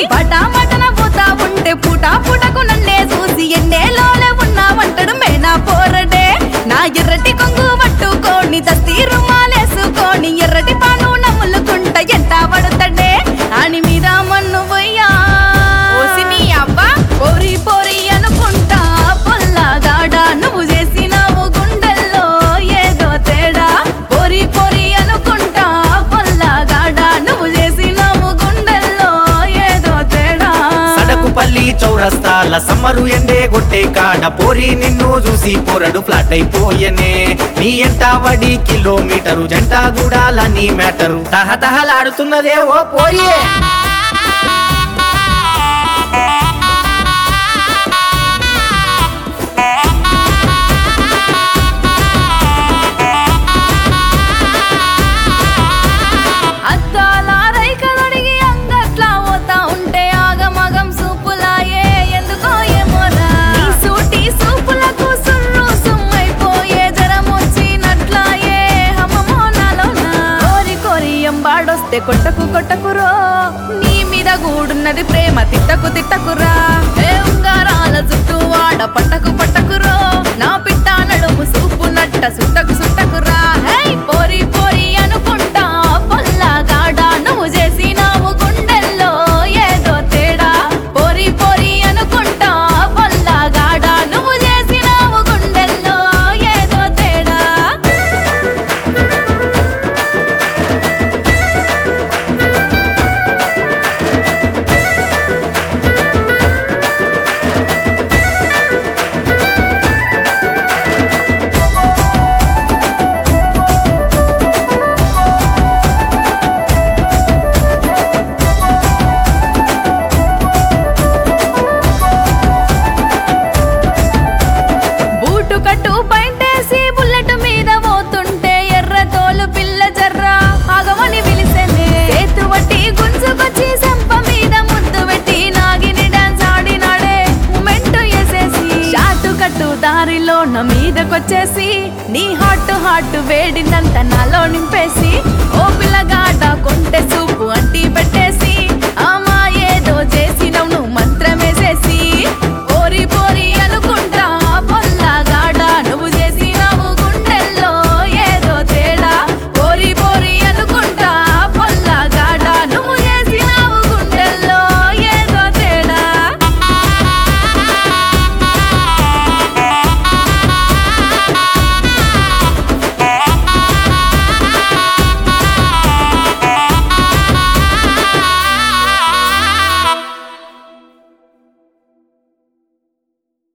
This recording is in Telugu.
పటా మటన పోతా ఉంటే పుటా పుటకు నన్నే చూసి ఎన్నేలోనే ఉన్నా వంటడు మేనా పోరడే నా ఎర్రటి కొంగు పట్టుకోని దస్తీ రుమాలేసుకొని ఎర్రటి పాను నమ్ములుకుంట ఎంత పడతడే అని మీద మన్ను పోయ్యా ఓసి నీ అవ్వ పోరి పోరి అనుకుంటా పొల్లగాడా నువ్వు చేసినావు గుండెల్లో ఏదో తేడా పోరి పోరి అనుకుంటా పొల్లగాడా నువ్వు చేసినావు గుండెల్లో ఏదో తేడా సడకు పల్లి చౌరస్తాల సమ్మరు ఎండే కొట్టే కాడ పోరి నిన్ను చూసి పొరడు ఫ్లాట్ అయిపోయనే నీ ఎంట వడి కిలోమీటరు జంట గుడాల నీ మ్యాటరు తహతహలాడుతున్నదే ఓ పోయే అద్దాల రైకలొడిగి అంగట్లా పోతా ఉంటే ఆగమగం సూపులాయే ఎందుకో ఏమోరా నీ సూటి సూపులకు సుర్రు సుమ్మైపోయే జరమొచ్చినట్లాయే హమ్మమో నాలోన కోరి కోరి ఎంబాడొస్తే కొట్టకు కొట్టకురో నీ మీద గూడున్నది ప్రేమ తిట్టకు తిట్టకురా ఏ ఉంగారాల చుట్టూ వాడ పట్టకు పట్టకురో నా పిట్ట నడుము సూపు నట్ట సుట్టకు సుట్టకురా హే పోరి పోరి అనుకుంటా పొల్లగాడా నువ్వు చేసినావు గుండెల్లో ఏదో తేడా పోరి పోరి అనుకుంటా పొల్లగాడా నువ్వు చేసినావు గుండెల్లో ఏదో తేడా బూటు కట్టు పైంటేసి బుల్లెట్ మీద పోతుంటే ఎర్ర తోలు పిల్ల జర్ర ఆగమని పిలిసెనే చేతు వట్టి గుంజుకొచ్చి సెంప మీద ముద్దు పెట్టి నాగిని డాన్స్ ఆడినాడే మూమెంట్ వేసేసి షాటు కట్టు దారిలో నా మీదకొచ్చేసి నీ హాట్ హాట్ వేడినంత నాలో నింపేసి ఓ పిల్లగాడ కొంటె సూపు అంటి పెట్టేసి